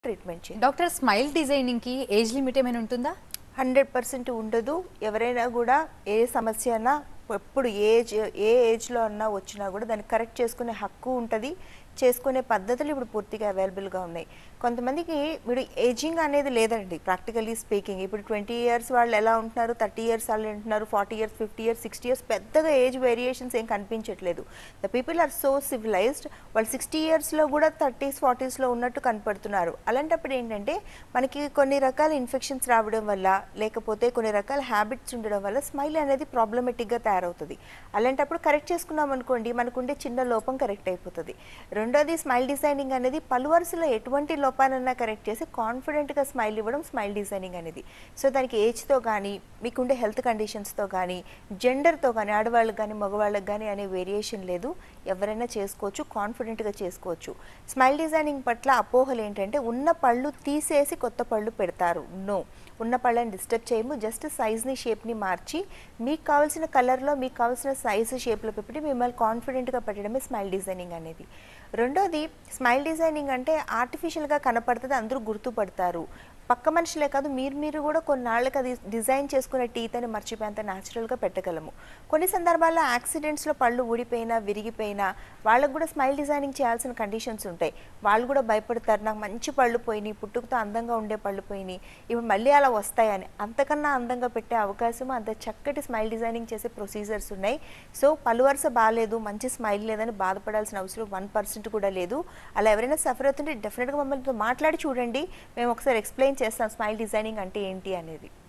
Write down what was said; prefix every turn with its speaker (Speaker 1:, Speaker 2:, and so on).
Speaker 1: treatment చేయాలి
Speaker 2: doctor smile designing కి age limit ఏమైనా ఉంటుందా
Speaker 1: హండ్రెడ్ పర్సెంట్ ఉండదు ఎవరైనా కూడా ఏ సమస్య అయినా ఎప్పుడు ఏజ్ ఏ ఏజ్లో అన్నా వచ్చినా కూడా దాన్ని కరెక్ట్ చేసుకునే హక్కు ఉంటుంది చేసుకునే పద్ధతులు ఇప్పుడు పూర్తిగా అవైలబుల్గా ఉన్నాయి కొంతమందికి మీరు ఏజింగ్ అనేది లేదండి ప్రాక్టికలీ స్పీకింగ్ ఇప్పుడు ట్వంటీ ఇయర్స్ వాళ్ళు ఎలా ఉంటున్నారు థర్టీ ఇయర్స్ వాళ్ళు ఉంటున్నారు forty years fifty years sixty years పెద్దగా ఏజ్ వేరియేషన్స్ ఏం కనిపించట్లేదు the people are so civilised వాళ్ళు సిక్స్టీ ఇయర్స్లో కూడా థర్టీస్ ఫార్టీస్లో ఉన్నట్టు కనపడుతున్నారు అలాంటప్పుడు ఏంటంటే మనకి కొన్ని రకాల ఇన్ఫెక్షన్స్ రావడం వల్ల లేకపోతే కొన్ని రకాల హ్యాబిట్స్ ఉండడం వల్ల స్మైల్ అనేది ప్రాబ్లమెటిక్గా తయారవుతుంది అలాంటప్పుడు కరెక్ట్ చేసుకున్నాం అనుకోండి మనకుండే చిన్న లోపం కరెక్ట్ అయిపోతుంది రెండోది స్మైల్ డిజైనింగ్ అనేది పలు వరుసలో ఎటువంటి లోపానన్నా కరెక్ట్ చేసి కాన్ఫిడెంట్గా స్మైల్ ఇవ్వడం స్మైల్ డిజైనింగ్ అనేది సో దానికి ఏజ్తో కానీ మీకుండే హెల్త్ కండిషన్స్తో కానీ జెండర్తో కానీ ఆడవాళ్ళకి కానీ మగవాళ్ళకి కానీ అనే వేరియేషన్ లేదు ఎవరైనా చేసుకోవచ్చు కాన్ఫిడెంట్గా చేసుకోవచ్చు స్మైల్ డిజైనింగ్ పట్ల అపోహలు ఏంటంటే ఉన్న పళ్ళు తీసేసి కొత్త పళ్ళు పెడతారు నో ఉన్న పళ్ళని డిస్టర్బ్ చేయము జస్ట్ సైజ్ని షేప్ని మార్చి మీకు కావాల్సిన కలర్లో మీకు కావాల్సిన సైజు షేప్లో పెట్టి మిమ్మల్ని కాన్ఫిడెంట్గా పెట్టడమే స్మైల్ డిజైనింగ్ అనేది రెండోది స్మైల్ డిజైనింగ్ అంటే ఆర్టిఫిషియల్గా కనపడుతుంది అందరూ గుర్తుపడతారు పక్క మనుషులే కాదు మీరు మీరు కూడా కొన్నాళ్ళకి అది డిజైన్ చేసుకునే టీత్ అని మర్చిపోయేంత న్యాచురల్గా పెట్టగలము కొన్ని సందర్భాల్లో యాక్సిడెంట్స్లో పళ్ళు ఊడిపోయినా విరిగిపోయినా వాళ్ళకు కూడా స్మైల్ డిజైనింగ్ చేయాల్సిన కండిషన్స్ ఉంటాయి వాళ్ళు కూడా భయపడతారు నాకు మంచి పళ్ళు పోయినాయి పుట్టుకతో అందంగా ఉండే పళ్ళు పోయినాయి ఇప్పుడు మళ్ళీ అలా వస్తాయని అంతకన్నా అందంగా పెట్టే అవకాశం అంత చక్కటి స్మైల్ డిజైనింగ్ చేసే ప్రొసీజర్స్ ఉన్నాయి సో పలు వరుస బాగాలేదు మంచి స్మైల్ లేదని బాధపడాల్సిన అవసరం వన్ పర్సెంట్ కూడా లేదు అలా ఎవరైనా సఫర్ అవుతుంటే డెఫినెట్గా మమ్మల్ని మాట్లాడి చూడండి మేము ఒకసారి ఎక్స్ప్లెయిన్ చేస్తాం స్మైల్ డిజైనింగ్ అంటే ఏంటి అనేది